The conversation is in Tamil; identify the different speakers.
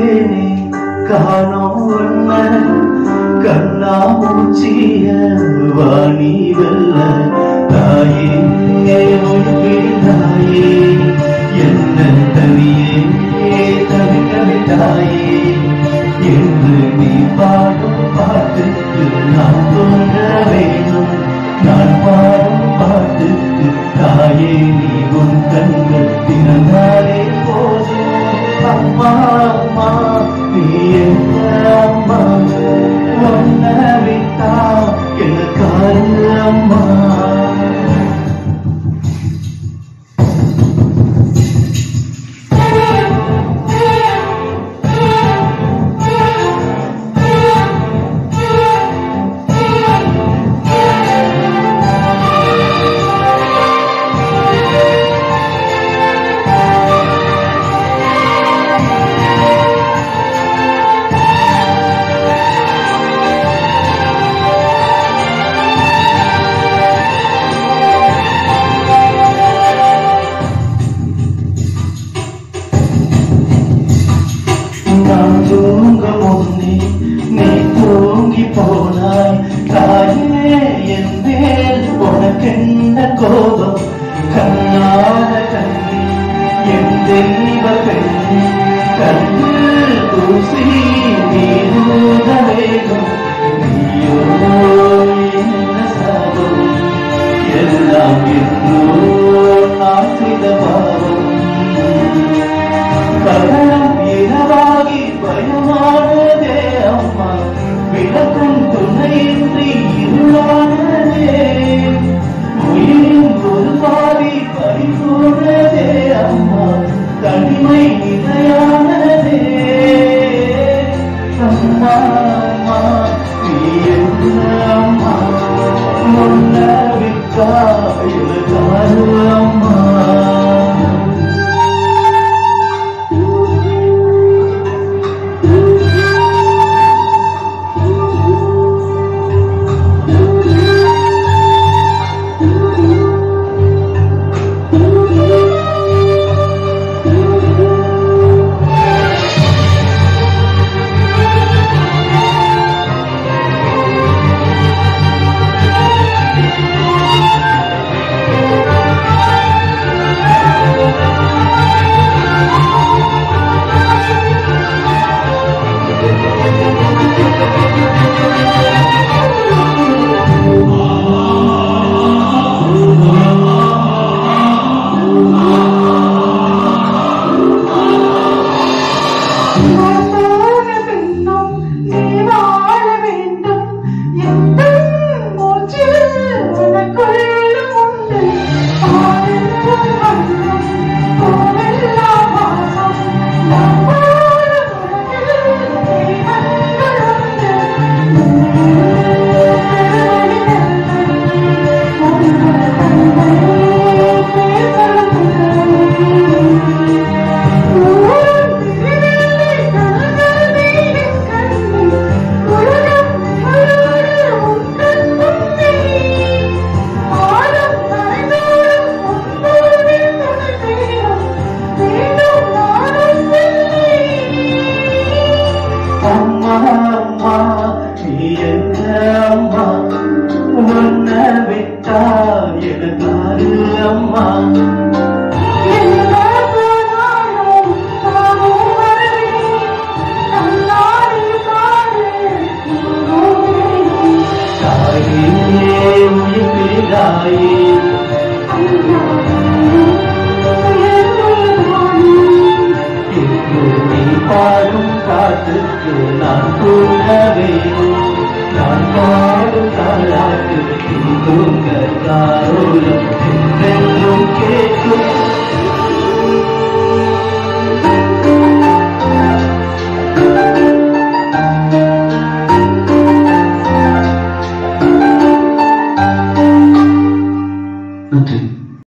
Speaker 1: தேனே காணோம் உன்ன கண்ணா மூச்சிய வாணி வெல்ல தாயே தாயே என்ன தனியே தவிக்க விட்டாயே என்று நீ பாடும் பாட்டுக்கு நான் தோன்ற வேணும் நான் பாடும் பாட்டுக்கு தாயே நீ உன் கண்கள் திறந்தாலே போதும் அம்மா அம்மா நீ எந்த அம்மா ஒன்ன விட்டா எனக்காரு அம்மா நான் தூங்க முன்னே நீ தூங்கி போனாய் தாயே என் மேல் உனக்கென்ன கோபம் கண்ணான கண்ணி என் தெய்வ பெண்ணி கண்ணில் தூசி நீ ஊத வேகம் நீயோ என்ன சாபம் எல்லாம் என்றோ நான் செய்த பாவம் பகலம் இரவாகி பயமானதே அம்மா விளக்கும் துணையின்றி இருளானதே உயிரின் ஒரு பாதி பறிபோனதே அம்மா தனிமை நிலையானதே அம்மா அம்மா நீ என்ன அம்மா முன்ன விட்டா எனக்காரு அம்மா
Speaker 2: போன பின்னும் நீ வாழ வேண்டும் எந்த மூச்சில் உனக்குள்ளும் உண்டு ஆனந்தம் வண்ணம் கோவெல்லாம் வாசம் நாம் வாழ உலகில் தெய்வங்கள் உண்டு
Speaker 1: அம்மா அம்மா நீ என்ன அம்மா உன்னை விட்டா எனக்காரு அம்மா தாயே உயிர் பிரிதாயே இன்று நீ பாடும் காற்றுக்கு நான் தூங்க வேணும் நான் பாடும் தாளாட்டு நீ தூங்க தாரோலம் என்றென்றும் கேட்கும் நன்றி